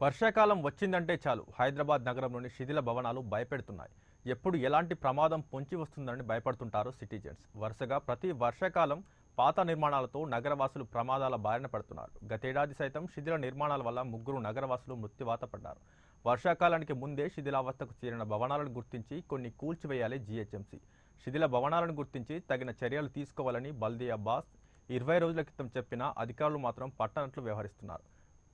వర్షాకాలం వచ్చిందంటే చాలు హైదరాబాద్ నగరంలోని శిథిల భవనాలు భయపెడుతున్నాయి ఎప్పుడు ఎలాంటి ప్రమాదం పొంచి వస్తుందని భయపడుతుంటారు సిటిజన్స్ వరుసగా ప్రతి వర్షాకాలం పాత నిర్మాణాలతో నగరవాసులు ప్రమాదాల బారిన పడుతున్నారు గతేడాది సైతం శిథిల నిర్మాణాల వల్ల ముగ్గురు నగరవాసులు మృత్యువాత పడ్డారు వర్షాకాలానికి ముందే శిథిలావస్థకు చేరిన భవనాలను గుర్తించి కొన్ని కూల్చివేయాలి జీహెచ్ఎంసీ శిథిల భవనాలను గుర్తించి తగిన చర్యలు తీసుకోవాలని బల్దియా బాస్ ఇరవై రోజుల క్రితం చెప్పినా అధికారులు మాత్రం పట్టనట్లు వ్యవహరిస్తున్నారు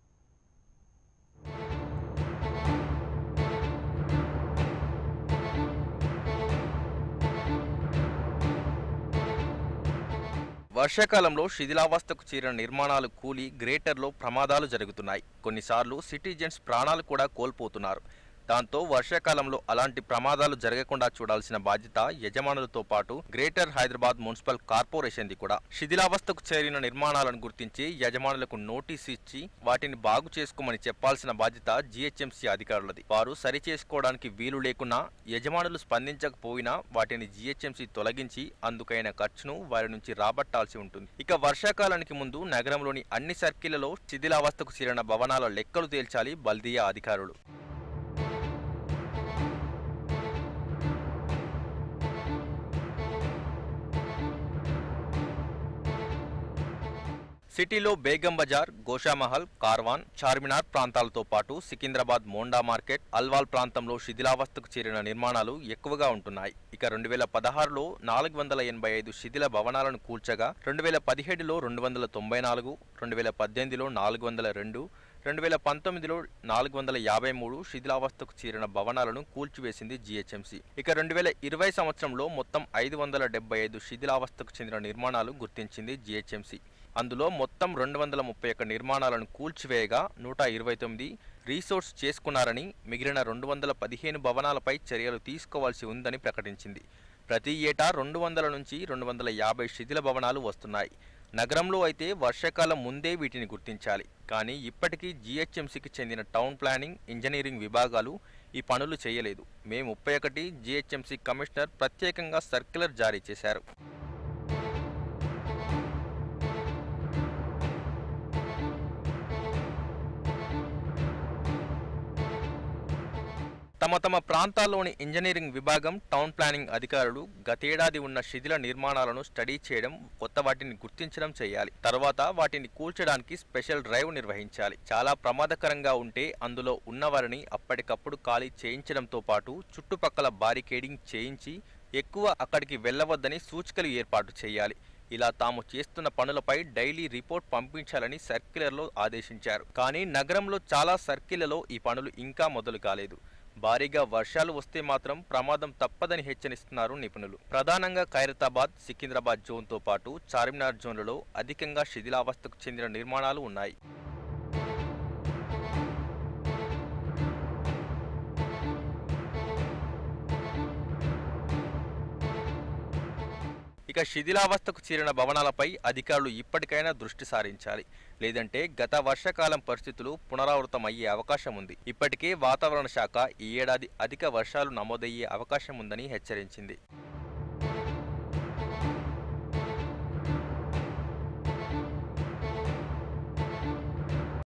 వర్షాకాలంలో శిథిలావస్థకు చేరిన నిర్మాణాలు కూలి గ్రేటర్లో ప్రమాదాలు జరుగుతున్నాయి కొన్నిసార్లు సిటిజన్స్ ప్రాణాలు కూడా కోల్పోతున్నారు దాంతో వర్షాకాలంలో అలాంటి ప్రమాదాలు జరగకుండా చూడాల్సిన బాధ్యత యజమానులతో పాటు గ్రేటర్ హైదరాబాద్ మున్సిపల్ కార్పొరేషన్ది కూడా శిథిలావస్థకు చేరిన నిర్మాణాలను గుర్తించి యజమానులకు నోటీస్ ఇచ్చి వాటిని బాగు చేసుకోమని చెప్పాల్సిన బాధ్యత జీహెచ్ఎంసీ అధికారులది వారు సరి చేసుకోవడానికి వీలు లేకున్నా యజమానులు స్పందించకపోయినా వాటిని జీహెచ్ఎంసీ తొలగించి అందుకైన ఖర్చును వారి నుంచి రాబట్టాల్సి ఉంటుంది ఇక వర్షాకాలానికి ముందు నగరంలోని అన్ని సర్కిళ్లలో శిథిలావస్థకు చేరిన భవనాల లెక్కలు తేల్చాలి బల్దియా అధికారులు సిటీలో బేగం బజార్ గోషామహల్ కార్వాన్ చార్మినార్ ప్రాంతాలతో పాటు సికింద్రాబాద్ మోండా మార్కెట్ అల్వాల్ ప్రాంతంలో శిథిలావస్థకు చేరిన నిర్మాణాలు ఎక్కువగా ఉంటున్నాయి ఇక రెండు వేల పదహారులో నాలుగు వందల ఎనభై ఐదు శిథిల భవనాలను కూల్చగా రెండు వేల పదిహేడులో రెండు వందల తొంభై నాలుగు రెండు వేల పద్దెనిమిదిలో నాలుగు వందల రెండు రెండు వేల పంతొమ్మిదిలో నాలుగు వందల యాభై మూడు శిథిలావస్థకు చేరిన భవనాలను కూల్చివేసింది జీహెచ్ఎంసీ ఇక రెండు వేల ఇరవై సంవత్సరంలో మొత్తం ఐదు వందల డెబ్బై ఐదు శిథిలావస్థకు చెందిన నిర్మాణాలు గుర్తించింది జీహెచ్ఎంసీ అందులో మొత్తం రెండు వందల ముప్పై ఒక్క నిర్మాణాలను కూల్చివేయగా నూట ఇరవై తొమ్మిది రీసోర్స్ చేసుకున్నారని మిగిలిన రెండు వందల పదిహేను భవనాలపై చర్యలు తీసుకోవాల్సి ఉందని ప్రకటించింది ప్రతి ఏటా రెండు వందల నుంచి రెండు వందల యాభై శిథిల భవనాలు వస్తున్నాయి నగరంలో అయితే వర్షాకాలం ముందే వీటిని గుర్తించాలి కానీ ఇప్పటికీ జీహెచ్ఎంసీకి చెందిన టౌన్ ప్లానింగ్ ఇంజనీరింగ్ విభాగాలు ఈ పనులు చేయలేదు మే ముప్పై ఒకటి జీహెచ్ఎంసీ కమిషనర్ ప్రత్యేకంగా సర్క్యులర్ జారీ చేశారు తమ తమ ప్రాంతాల్లోని ఇంజనీరింగ్ విభాగం టౌన్ ప్లానింగ్ అధికారులు గతేడాది ఉన్న శిథిల నిర్మాణాలను స్టడీ చేయడం కొత్త వాటిని గుర్తించడం చేయాలి తర్వాత వాటిని కూల్చడానికి స్పెషల్ డ్రైవ్ నిర్వహించాలి చాలా ప్రమాదకరంగా ఉంటే అందులో ఉన్నవారిని అప్పటికప్పుడు ఖాళీ చేయించడంతో పాటు చుట్టుపక్కల బారికేడింగ్ చేయించి ఎక్కువ అక్కడికి వెళ్ళవద్దని సూచికలు ఏర్పాటు చేయాలి ఇలా తాము చేస్తున్న పనులపై డైలీ రిపోర్ట్ పంపించాలని సర్క్యులర్లో ఆదేశించారు కానీ నగరంలో చాలా సర్కిళ్లలో ఈ పనులు ఇంకా మొదలు కాలేదు భారీగా వర్షాలు వస్తే మాత్రం ప్రమాదం తప్పదని హెచ్చరిస్తున్నారు నిపుణులు ప్రధానంగా ఖైరతాబాద్ సికింద్రాబాద్ జోన్తో పాటు చార్మినార్ జోన్లలో అధికంగా శిథిలావస్థకు చెందిన నిర్మాణాలు ఉన్నాయి ఇక శిథిలావస్థకు చేరిన భవనాలపై అధికారులు ఇప్పటికైనా దృష్టి సారించాలి లేదంటే గత వర్షాకాలం పరిస్థితులు పునరావృతమయ్యే అవకాశం ఉంది ఇప్పటికే వాతావరణ శాఖ ఈ ఏడాది అధిక వర్షాలు నమోదయ్యే అవకాశం ఉందని హెచ్చరించింది